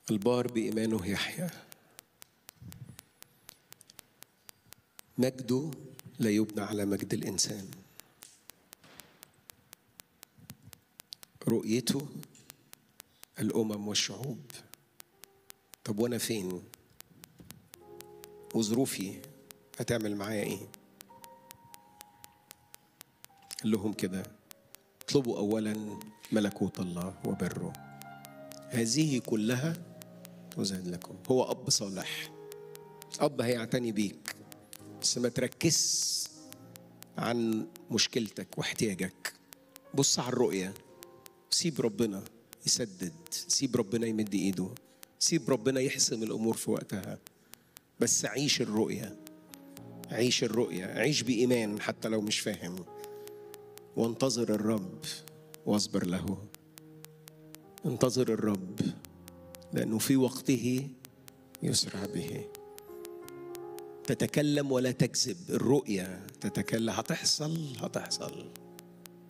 البار بإيمانه يحيا مجده لا يبنى على مجد الإنسان رؤيته الأمم والشعوب طب وأنا فين وظروفي هتعمل معايا إيه قال لهم كده اطلبوا أولا ملكوت الله وبره هذه كلها تزاد لكم هو أب صالح أب هيعتني بيك بس ما تركز عن مشكلتك واحتياجك بص على الرؤية سيب ربنا يسدد سيب ربنا يمد ايده سيب ربنا يحسم الامور في وقتها بس عيش الرؤية عيش الرؤية عيش بإيمان حتى لو مش فاهم وانتظر الرب واصبر له انتظر الرب لأنه في وقته يسرع به تتكلم ولا تكذب الرؤية تتكلم هتحصل هتحصل